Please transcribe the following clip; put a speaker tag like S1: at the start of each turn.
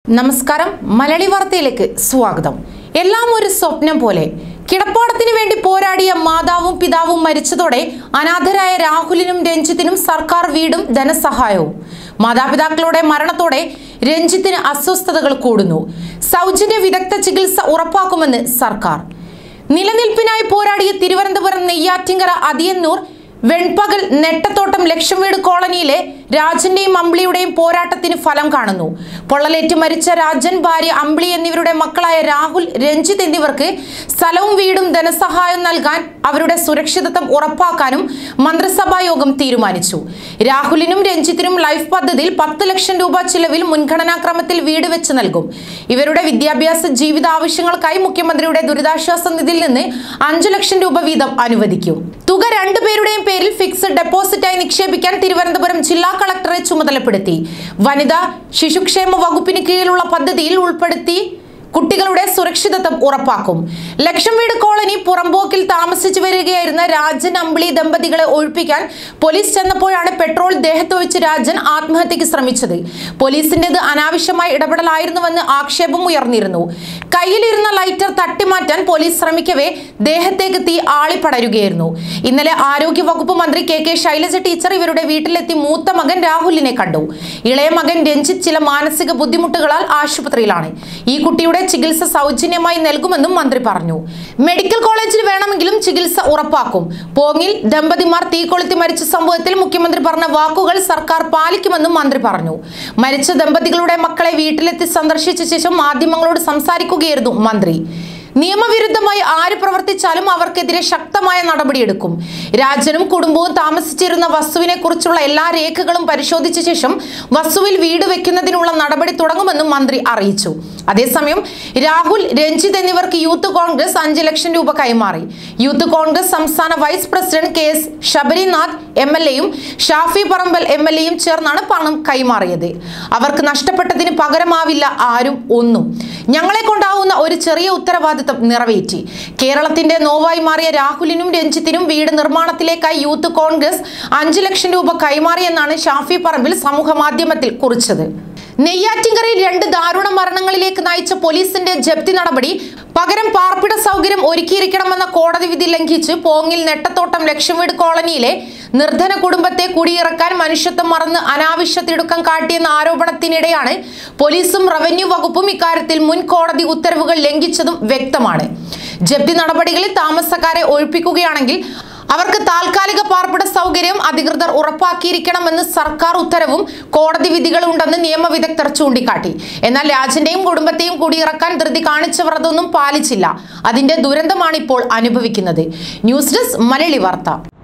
S1: നമസ്കാരം മലയാളി വാർത്തയിലേക്ക് സ്വാഗതം എല്ലാം ഒരു സ്വപ്നം പോലെ കിടപ്പാടത്തിന് വേണ്ടി പോരാടിയ മാതാവും പിതാവും മരിച്ചതോടെ അനാഥരായ രാഹുലിനും രഞ്ജിത്തിനും സർക്കാർ വീടും ധനസഹായവും മാതാപിതാക്കളുടെ മരണത്തോടെ രഞ്ജിത്തിന് അസ്വസ്ഥതകൾ കൂടുന്നു സൗജന്യ വിദഗ്ധ ചികിത്സ ഉറപ്പാക്കുമെന്ന് സർക്കാർ നിലനിൽപ്പിനായി പോരാടിയ തിരുവനന്തപുരം നെയ്യാറ്റിങ്കര അതിയന്നൂർ വെൺപകൽ നെട്ടത്തോട്ടം ലക്ഷം വീട് കോളനിയിലെ രാജന്റെയും അമ്പിളിയുടെയും പോരാട്ടത്തിന് ഫലം കാണുന്നു പൊള്ളലേറ്റ് മരിച്ച രാജൻ ഭാര്യ അമ്പിളി എന്നിവരുടെ മക്കളായ രാഹുൽ രഞ്ജിത്ത് എന്നിവർക്ക് സ്ഥലവും വീടും ധനസഹായം നൽകാൻ അവരുടെ സുരക്ഷിതത്വം ഉറപ്പാക്കാനും മന്ത്രിസഭാ യോഗം തീരുമാനിച്ചു രാഹുലിനും രഞ്ജിത്തിനും ലൈഫ് പദ്ധതിയിൽ പത്ത് ലക്ഷം രൂപ ചിലവിൽ മുൻഗണനാക്രമത്തിൽ വീട് വെച്ച് നൽകും ഇവരുടെ വിദ്യാഭ്യാസ ജീവിത ആവശ്യങ്ങൾക്കായി മുഖ്യമന്ത്രിയുടെ ദുരിതാശ്വാസ നിധിയിൽ നിന്ന് അഞ്ചു ലക്ഷം രൂപ വീതം അനുവദിക്കും തുക രണ്ടുപേരുടെയും പേരിൽ ഫിക്സഡ് ഡെപ്പോസിറ്റായി നിക്ഷേപിക്കാൻ തിരുവനന്തപുരം ജില്ലാ കളക്ടറെ ചുമതലപ്പെടുത്തി വനിതാ ശിശുക്ഷേമ വകുപ്പിന് കീഴിലുള്ള പദ്ധതിയിൽ ഉൾപ്പെടുത്തി കുട്ടികളുടെ സുരക്ഷിതത്വം ഉറപ്പാക്കും ലക്ഷം വീട് കോളനി പുറമ്പോക്കിൽ താമസിച്ചു വരികയായിരുന്ന രാജൻ അമ്പിളി ദമ്പതികളെ ഒഴിപ്പിക്കാൻ പോലീസ് ചെന്നപ്പോഴാണ് പെട്രോൾ ദേഹത്ത് വെച്ച് രാജൻ ആത്മഹത്യക്ക് ശ്രമിച്ചത് പോലീസിന്റേത് അനാവശ്യമായ ഇടപെടലായിരുന്നുവെന്ന് ആക്ഷേപം ഉയർന്നിരുന്നു കയ്യിലിരുന്ന ലൈറ്റർ തട്ടിമാറ്റാൻ പോലീസ് ശ്രമിക്കവേ ദേഹത്തേക്ക് തീ ആളിപ്പടരുകയായിരുന്നു ഇന്നലെ ആരോഗ്യ വകുപ്പ് മന്ത്രി കെ കെ ശൈലജ ടീച്ചർ ഇവരുടെ വീട്ടിലെത്തി മൂത്ത മകൻ രാഹുലിനെ കണ്ടു ഇളയ മകൻ രഞ്ജിത്ത് ചില മാനസിക ബുദ്ധിമുട്ടുകളാൽ ആശുപത്രിയിലാണ് ഈ കുട്ടിയുടെ ചികിത്സ സൗജന്യമായി നൽകുമെന്നും മന്ത്രി പറഞ്ഞു മെഡിക്കൽ കോളേജിൽ വേണമെങ്കിലും ചികിത്സ ഉറപ്പാക്കും പോങ്ങിൽ ദമ്പതിമാർ തീ കൊളുത്തി മരിച്ച സംഭവത്തിൽ മുഖ്യമന്ത്രി പറഞ്ഞ വാക്കുകൾ സർക്കാർ പാലിക്കുമെന്നും മന്ത്രി പറഞ്ഞു മരിച്ച ദമ്പതികളുടെ മക്കളെ വീട്ടിലെത്തി സന്ദർശിച്ച ശേഷം മാധ്യമങ്ങളോട് സംസാരിക്കുകയായിരുന്നു മന്ത്രി നിയമവിരുദ്ധമായി ആര് പ്രവർത്തിച്ചാലും അവർക്കെതിരെ ശക്തമായ നടപടിയെടുക്കും രാജനും കുടുംബവും താമസിച്ചിരുന്ന വസ്തുവിനെ കുറിച്ചുള്ള എല്ലാ രേഖകളും പരിശോധിച്ച ശേഷം വസ്തുവിൽ വീട് വെക്കുന്നതിനുള്ള നടപടി തുടങ്ങുമെന്നും മന്ത്രി അറിയിച്ചു അതേസമയം രാഹുൽ രഞ്ജിത്ത് എന്നിവർക്ക് യൂത്ത് കോൺഗ്രസ് അഞ്ച് ലക്ഷം രൂപ കൈമാറി യൂത്ത് കോൺഗ്രസ് സംസ്ഥാന vice president K S Sabarinath M L എയും ഷാഫി പറമ്പൽ എം എൽ എയും ചേർന്നാണ് പണം കൈമാറിയത് അവർക്ക് നഷ്ടപ്പെട്ടതിന് പകരമാവില്ല ആരും ഒന്നും ഞങ്ങളെ കൊണ്ടാവുന്ന ഒരു ചെറിയ ഉത്തരവാദിത്തം നിറവേറ്റി കേരളത്തിന്റെ നോവായി മാറിയ രാഹുലിനും രഞ്ജിത്തിനും വീട് നിർമ്മാണത്തിലേക്കായി യൂത്ത് കോൺഗ്രസ് അഞ്ചു ലക്ഷം രൂപ കൈമാറിയെന്നാണ് ഷാഫി പറമ്പിൽ സമൂഹ മാധ്യമത്തിൽ കുറിച്ചത് നെയ്യാറ്റിങ്കരയിൽ രണ്ട് ദാരുണ മരണങ്ങളിലേക്ക് നയിച്ച പോലീസിന്റെ ജപ്തി നടപടി പകരം പാർപ്പിട സൗകര്യം ഒരുക്കിയിരിക്കണമെന്ന കോടതി വിധി ലംഘിച്ച് പോങ്ങിൽ നെട്ടത്തോട്ടം ലക്ഷ്യംവീട് കോളനിയിലെ നിർധന കുടുംബത്തെ കുടിയിറക്കാൻ മനുഷ്യത്വം മറന്ന് അനാവശ്യ തിടുക്കം കാട്ടിയെന്ന ആരോപണത്തിനിടെയാണ് പോലീസും റവന്യൂ വകുപ്പും ഇക്കാര്യത്തിൽ മുൻ കോടതി ഉത്തരവുകൾ ലംഘിച്ചതും വ്യക്തമാണ് ജപ്തി നടപടികളിൽ താമസക്കാരെ ഒഴിപ്പിക്കുകയാണെങ്കിൽ അവർക്ക് താൽക്കാലിക പാർപ്പിട സൗകര്യം അധികൃതർ ഉറപ്പാക്കിയിരിക്കണമെന്ന് സർക്കാർ ഉത്തരവും കോടതി വിധികളുണ്ടെന്ന് നിയമവിദഗ്ധർ ചൂണ്ടിക്കാട്ടി എന്നാൽ രാജന്റെയും കുടുംബത്തെയും കുടിയിറക്കാൻ ധൃതി കാണിച്ചവർ അതൊന്നും പാലിച്ചില്ല അതിന്റെ ദുരന്തമാണ് ഇപ്പോൾ അനുഭവിക്കുന്നത് ന്യൂസ് ഡെസ്ക് മലയാളി വാർത്ത